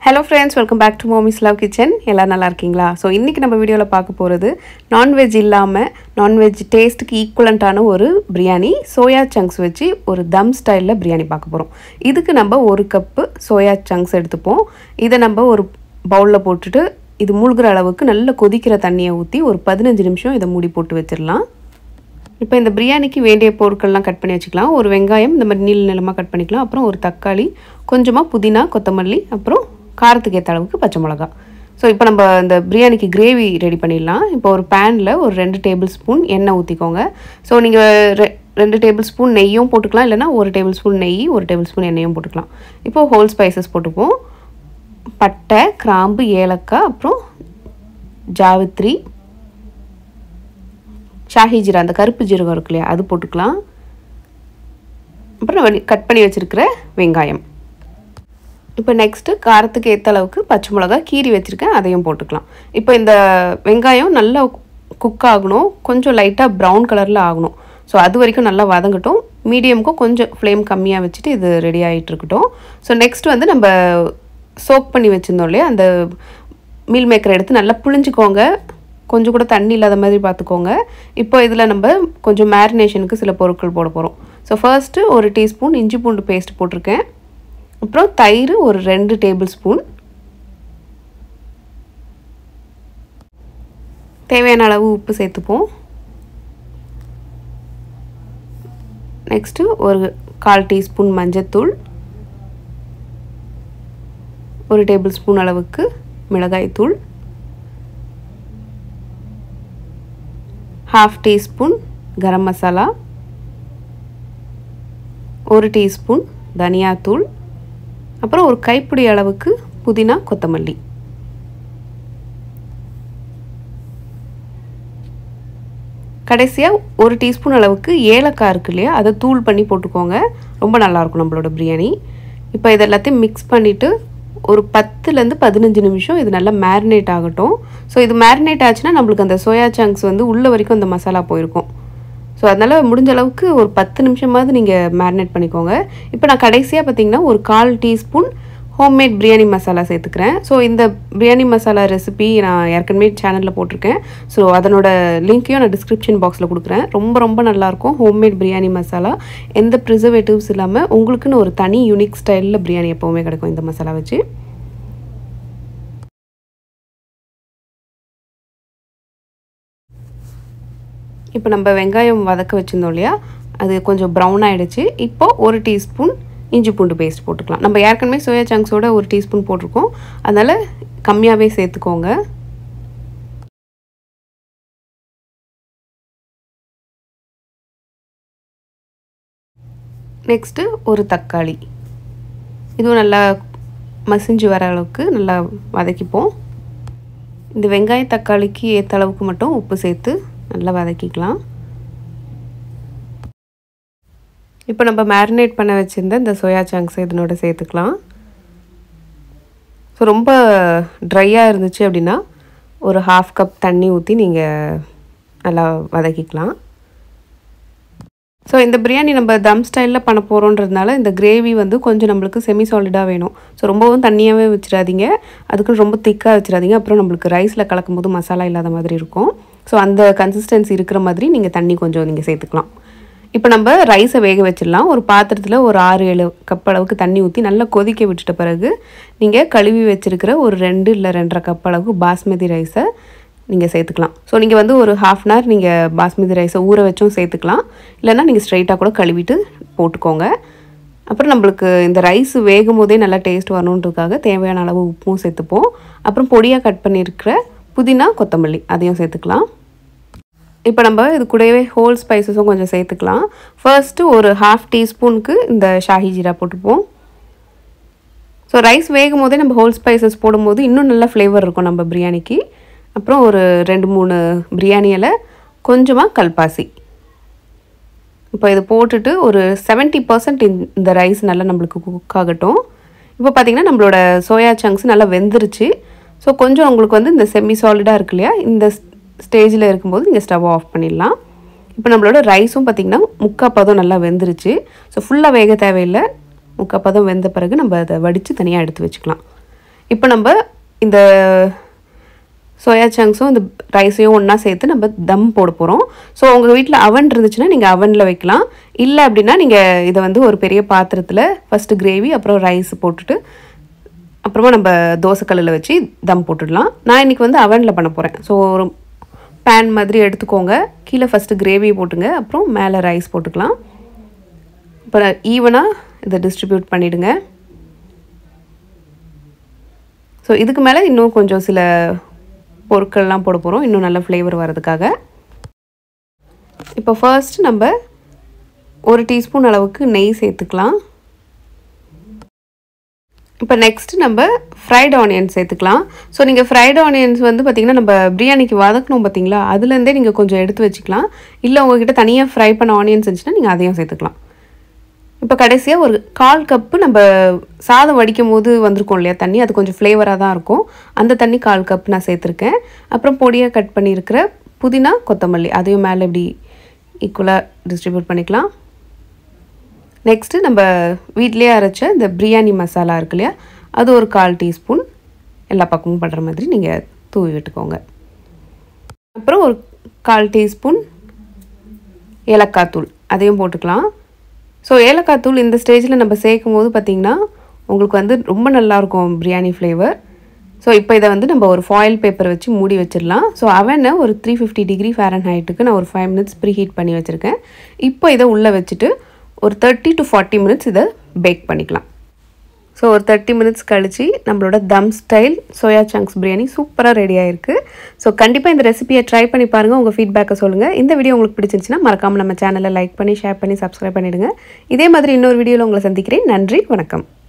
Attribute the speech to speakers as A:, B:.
A: hello friends welcome back to mommy's love kitchen எல்லோரும் நல்லா இருக்கீங்களா ஸோ இன்றைக்கி நம்ம வீடியோவில் பார்க்க போகிறது நான்வெஜ் இல்லாமல் நான்வெஜ் டேஸ்ட்டுக்கு ஈக்குவலண்ட்டான ஒரு பிரியாணி சோயா சங்க்ஸ் வச்சு ஒரு தம் ஸ்டைலில் பிரியாணி பார்க்க போகிறோம் இதுக்கு நம்ம ஒரு கப்பு சோயா சங்க்ஸ் எடுத்துப்போம் இதை நம்ம ஒரு பவுலில் போட்டுட்டு இது மூழ்கிற அளவுக்கு நல்ல கொதிக்கிற தண்ணியை ஊற்றி ஒரு பதினஞ்சு நிமிஷம் இதை மூடி போட்டு வச்சிடலாம் இப்போ இந்த பிரியாணிக்கு வேண்டிய பொருட்கள்லாம் கட் பண்ணி வச்சுக்கலாம் ஒரு வெங்காயம் இந்த மாதிரி நீள நிலமாக கட் பண்ணிக்கலாம் அப்புறம் ஒரு தக்காளி கொஞ்சமாக புதினா கொத்தமல்லி அப்புறம் காரத்துக்கு ஏற்ற அளவுக்கு பச்சை மிளகா ஸோ இப்போ நம்ம இந்த பிரியாணிக்கு கிரேவி ரெடி பண்ணிடலாம் இப்போ ஒரு பேனில் ஒரு ரெண்டு டேபிள் ஸ்பூன் எண்ணெய் ஊற்றிக்கோங்க ஸோ நீங்கள் ரெ ரெண்டு டேபிள் ஸ்பூன் நெய்யும் போட்டுக்கலாம் இல்லைனா ஒரு டேபிள் ஸ்பூன் நெய் ஒரு டேபிள் ஸ்பூன் எண்ணெயும் போட்டுக்கலாம் இப்போது ஹோல் ஸ்பைசஸ் போட்டுப்போம் பட்டை கிராம்பு ஏலக்காய் அப்புறம் ஜாவித்ரி ஷாஹி ஜீரா அந்த கருப்பு ஜீரகம் இருக்கு இல்லையா அது போட்டுக்கலாம் அப்புறம் கட் பண்ணி வச்சுருக்கிற வெங்காயம் இப்போ நெக்ஸ்ட்டு காரத்துக்கு ஏற்ற அளவுக்கு பச்சை மிளகா கீரி வச்சுருக்கேன் அதையும் போட்டுக்கலாம் இப்போ இந்த வெங்காயம் நல்லா குக் ஆகணும் கொஞ்சம் லைட்டாக ப்ரௌன் கலரில் ஆகணும் ஸோ அது வரைக்கும் நல்லா வதங்கட்டும் மீடியமுக்கும் கொஞ்சம் ஃப்ளேம் கம்மியாக வச்சுட்டு இது ரெடி ஆகிட்டு இருக்கட்டும் ஸோ நெக்ஸ்ட் வந்து நம்ம சோக் பண்ணி வச்சுருந்தோம் இல்லையா அந்த மீல் மேக்கர் எடுத்து நல்லா புழிஞ்சிக்கோங்க கொஞ்சம் கூட தண்ணி இல்லாத மாதிரி பார்த்துக்கோங்க இப்போ இதில் நம்ம கொஞ்சம் மேரினேஷனுக்கு சில பொருட்கள் போட போகிறோம் ஸோ ஃபர்ஸ்ட்டு ஒரு டீஸ்பூன் இஞ்சி பூண்டு பேஸ்ட் போட்டிருக்கேன் அப்புறம் தயிர் ஒரு ரெண்டு டேபிள் ஸ்பூன் தேவையான அளவு உப்பு சேர்த்துப்போம் நெக்ஸ்ட்டு ஒரு கால் டீஸ்பூன் மஞ்சத்தூள் ஒரு டேபிள் ஸ்பூன் அளவுக்கு மிளகாய்த்தூள் ஹாஃப் டீஸ்பூன் கரம் மசாலா ஒரு டீஸ்பூன் தனியாத்தூள் அப்புறம் ஒரு கைப்பிடி அளவுக்கு புதினா கொத்தமல்லி கடைசியாக ஒரு டீஸ்பூன் அளவுக்கு ஏலக்காய் இருக்கு இல்லையா அதை தூள் பண்ணி போட்டுக்கோங்க ரொம்ப நல்லாயிருக்கும் நம்மளோட பிரியாணி இப்போ இது எல்லாத்தையும் மிக்ஸ் பண்ணிவிட்டு ஒரு பத்துலேருந்து பதினஞ்சு நிமிஷம் இது நல்லா மேரினேட் ஆகட்டும் ஸோ இது மேரினேட் ஆச்சுன்னா நம்மளுக்கு அந்த சோயா சங்க்ஸ் வந்து உள்ள வரைக்கும் அந்த மசாலா போயிருக்கும் ஸோ அதனால் முடிஞ்ச அளவுக்கு ஒரு பத்து நிமிஷமாவது நீங்கள் மேரினேட் பண்ணிக்கோங்க இப்போ நான் கடைசியாக பார்த்தீங்கன்னா ஒரு கால் டீஸ்பூன் ஹோம்மேட் பிரியாணி மசாலா சேர்த்துக்கிறேன் ஸோ இந்த பிரியாணி மசாலா ரெசிபி நான் ஏற்கனவே சேனலில் போட்டிருக்கேன் ஸோ அதனோட லிங்க்கையும் நான் டிஸ்கிரிப்ஷன் பாக்ஸில் கொடுக்குறேன் ரொம்ப ரொம்ப நல்லாயிருக்கும் ஹோம்மேட் பிரியாணி மசாலா எந்த ப்ரிசர்வேட்டிவ்ஸ் இல்லாமல் உங்களுக்குன்னு ஒரு தனி யூனிக் ஸ்டைலில் பிரியாணி எப்போவுமே கிடைக்கும் இந்த மசாலா வச்சு இப்போ நம்ம வெங்காயம் வதக்க வச்சுருந்தோம் இல்லையா அது கொஞ்சம் ப்ரௌன் ஆகிடுச்சு இப்போது ஒரு டீஸ்பூன் இஞ்சி பூண்டு பேஸ்ட் போட்டுக்கலாம் நம்ம ஏற்கனவே சோயா சங்க்ஸோட ஒரு டீஸ்பூன் போட்டிருக்கோம் அதனால் கம்மியாகவே சேர்த்துக்கோங்க நெக்ஸ்ட்டு ஒரு தக்காளி இதுவும் நல்லா மசிஞ்சு வர அளவுக்கு நல்லா வதக்கிப்போம் இந்த வெங்காய தக்காளிக்கு ஏற்ற அளவுக்கு மட்டும் உப்பு சேர்த்து நல்லா வதக்கிக்கலாம் இப்போ நம்ம மேரினேட் பண்ண வச்சுருந்த இந்த சோயா சங்க்ஸ் இதனோட சேர்த்துக்கலாம் ஸோ ரொம்ப ட்ரையாக இருந்துச்சு அப்படின்னா ஒரு ஹாஃப் கப் தண்ணி ஊற்றி நீங்கள் நல்லா வதக்கிக்கலாம் ஸோ இந்த பிரியாணி நம்ம தம் ஸ்டைலில் பண்ண போகிறோன்றதுனால இந்த கிரேவி வந்து கொஞ்சம் நம்மளுக்கு செமி சாலிடாக வேணும் ஸோ ரொம்பவும் தண்ணியாகவே வச்சிடாதீங்க அதுக்கு ரொம்ப திக்காக வச்சிடாதீங்க அப்புறம் நம்மளுக்கு ரைஸில் கலக்கும் போது மசாலா இல்லாத மாதிரி இருக்கும் ஸோ அந்த கன்சிஸ்டன்சி இருக்கிற மாதிரி நீங்கள் தண்ணி கொஞ்சம் நீங்கள் சேர்த்துக்கலாம் இப்போ நம்ம ரைஸை வேக வச்சிடலாம் ஒரு பாத்திரத்தில் ஒரு ஆறு ஏழு கப் அளவுக்கு தண்ணி ஊற்றி நல்லா கொதிக்க விட்டுட்ட பிறகு நீங்கள் கழுவி வச்சுருக்கிற ஒரு ரெண்டு இல்லை ரெண்டரை கப் அளவுக்கு பாஸ்மதி ரைஸை நீங்கள் சேர்த்துக்கலாம் ஸோ நீங்கள் வந்து ஒரு ஹாஃப் அன் ஹவர் நீங்கள் பாஸ்மதி ரைஸை ஊற வச்சும் சேர்த்துக்கலாம் இல்லைனா நீங்கள் ஸ்ட்ரைட்டாக கூட கழுவிட்டு போட்டுக்கோங்க அப்புறம் நம்மளுக்கு இந்த ரைஸ் வேகும் போதே நல்லா டேஸ்ட் வரணுன்றதுக்காக தேவையான அளவு உப்பும் சேர்த்துப்போம் அப்புறம் பொடியாக கட் பண்ணியிருக்கிற புதினா கொத்தமல்லி அதையும் சேர்த்துக்கலாம் இப்போ நம்ம இது கூடவே ஹோல் ஸ்பைசஸும் கொஞ்சம் சேர்த்துக்கலாம் ஃபர்ஸ்ட்டு ஒரு ஹாஃப் டீஸ்பூனுக்கு இந்த ஷாஹி ஜீரா போட்டுப்போம் ஸோ ரைஸ் வேகும் போதே நம்ம ஹோல் ஸ்பைசஸ் போடும்போது இன்னும் நல்ல ஃப்ளேவர் இருக்கும் நம்ம பிரியாணிக்கு அப்புறம் ஒரு ரெண்டு மூணு பிரியாணி இலை கொஞ்சமாக கல்பாசி இப்போ இது போட்டுட்டு ஒரு செவன்ட்டி பர்சன்ட் இந்த ரைஸ் நல்லா நம்மளுக்கு குக் ஆகட்டும் இப்போ பார்த்திங்கன்னா நம்மளோட சோயா சங்க்ஸ் நல்லா வெந்துருச்சு ஸோ கொஞ்சம் உங்களுக்கு வந்து இந்த செமி சாலிடாக இருக்கு இல்லையா இந்த ஸ்டேஜில் இருக்கும்போது நீங்கள் ஸ்டவ் ஆஃப் பண்ணிடலாம் இப்போ நம்மளோட ரைஸும் பார்த்திங்கன்னா முக்கால் பதம் நல்லா வெந்துருச்சு ஸோ ஃபுல்லாக வேக தேவையில்லை முக்கால் பதம் வெந்த பிறகு நம்ம அதை வடித்து தனியாக எடுத்து வச்சுக்கலாம் இப்போ நம்ம இந்த சோயா சங்க்ஸும் இந்த ரைஸையும் ஒன்றா சேர்த்து நம்ம தம் போட போகிறோம் ஸோ உங்கள் வீட்டில் அவன் இருந்துச்சுன்னா நீங்கள் அவனில் வைக்கலாம் இல்லை அப்படின்னா நீங்கள் இதை வந்து ஒரு பெரிய பாத்திரத்தில் ஃபஸ்ட்டு கிரேவி அப்புறம் ரைஸ் போட்டுட்டு அப்புறமா நம்ம தோசைக்கல்லில் வச்சு தம் போட்டுடலாம் நான் இன்றைக்கி வந்து அவனில் பண்ண போகிறேன் ஸோ ஒரு பேன் மாதிரி எடுத்துக்கோங்க கீழே ஃபஸ்ட்டு கிரேவி போட்டுங்க அப்புறம் மேலே ரைஸ் போட்டுக்கலாம் இப்போ ஈவனாக இதை டிஸ்ட்ரிபியூட் பண்ணிவிடுங்க ஸோ இதுக்கு மேலே இன்னும் கொஞ்சம் சில பொருட்கள்லாம் போட போகிறோம் இன்னும் நல்ல ஃப்ளேவர் வர்றதுக்காக இப்போ ஃபர்ஸ்ட் நம்ம ஒரு டீஸ்பூன் அளவுக்கு நெய் சேர்த்துக்கலாம் இப்போ நெக்ஸ்ட் நம்ம ஃப்ரைட் ஆனியன்ஸ் சேர்த்துக்கலாம் ஸோ நீங்கள் ஃப்ரைட் ஆனியன்ஸ் வந்து பார்த்திங்கன்னா நம்ம பிரியாணிக்கு வதக்கணும் பார்த்தீங்களா அதுலேருந்தே நீங்கள் கொஞ்சம் எடுத்து வச்சுக்கலாம் இல்லை உங்ககிட்ட தனியாக ஃப்ரை பண்ண ஆனியன்ஸ் இருந்துச்சுன்னா நீங்கள் அதையும் சேர்த்துக்கலாம் இப்போ கடைசியாக ஒரு கால் கப்பு நம்ம சாதம் வடிக்கும் போது வந்திருக்கோம் இல்லையா தண்ணி அது கொஞ்சம் ஃப்ளேவராக தான் இருக்கும் அந்த தண்ணி கால் கப் நான் சேர்த்துருக்கேன் அப்புறம் பொடியாக கட் பண்ணியிருக்கிற புதினா கொத்தமல்லி அதையும் மேலே இப்படி ஈக்குவலாக டிஸ்ட்ரிபியூட் பண்ணிக்கலாம் நெக்ஸ்ட்டு நம்ம வீட்டிலேயே அரைச்ச இந்த பிரியாணி மசாலா இருக்கு இல்லையா அது ஒரு கால் டீஸ்பூன் எல்லா பக்கமும் பண்ணுற மாதிரி நீங்கள் தூவி விட்டுக்கோங்க அப்புறம் ஒரு கால் டீஸ்பூன் ஏலக்காய் தூள் அதையும் போட்டுக்கலாம் ஸோ ஏலக்காய் தூள் இந்த ஸ்டேஜில் நம்ம சேர்க்கும் போது பார்த்திங்கன்னா உங்களுக்கு வந்து ரொம்ப நல்லாயிருக்கும் பிரியாணி ஃப்ளேவர் ஸோ இப்போ இதை வந்து நம்ம ஒரு ஃபாயில் பேப்பர் வச்சு மூடி வச்சிடலாம் ஸோ அவனை ஒரு த்ரீ ஃபிஃப்டி டிகிரி ஃபேரன் ஹைட்டுக்கு நான் ஒரு ஃபைவ் மினிட்ஸ் ப்ரீ ஹீட் பண்ணி வச்சுருக்கேன் இப்போ இதை உள்ளே வச்சுட்டு ஒரு தேர்ட்டி டு ஃபார்ட்டி மினிட்ஸ் இதை பேக் பண்ணிக்கலாம் ஸோ ஒரு தேர்ட்டி மினிட்ஸ் கழித்து நம்மளோட dum style soya chunks biryani சூப்பராக ரெடி ஆயிருக்கு ஸோ கண்டிப்பாக இந்த ரெசிபியை ட்ரை பண்ணி பாருங்கள் உங்கள் ஃபீட்பேக்கை சொல்லுங்கள் இந்த வீடியோ உங்களுக்கு பிடிச்சிருந்துச்சுன்னா மறக்காமல் நம்ம சேனலை லைக் பண்ணி ஷேர் பண்ணி சப்ஸ்கிரைப் பண்ணிவிடுங்க இதே மாதிரி இன்னொரு வீடியோவில் உங்களை சந்திக்கிறேன் நன்றி வணக்கம்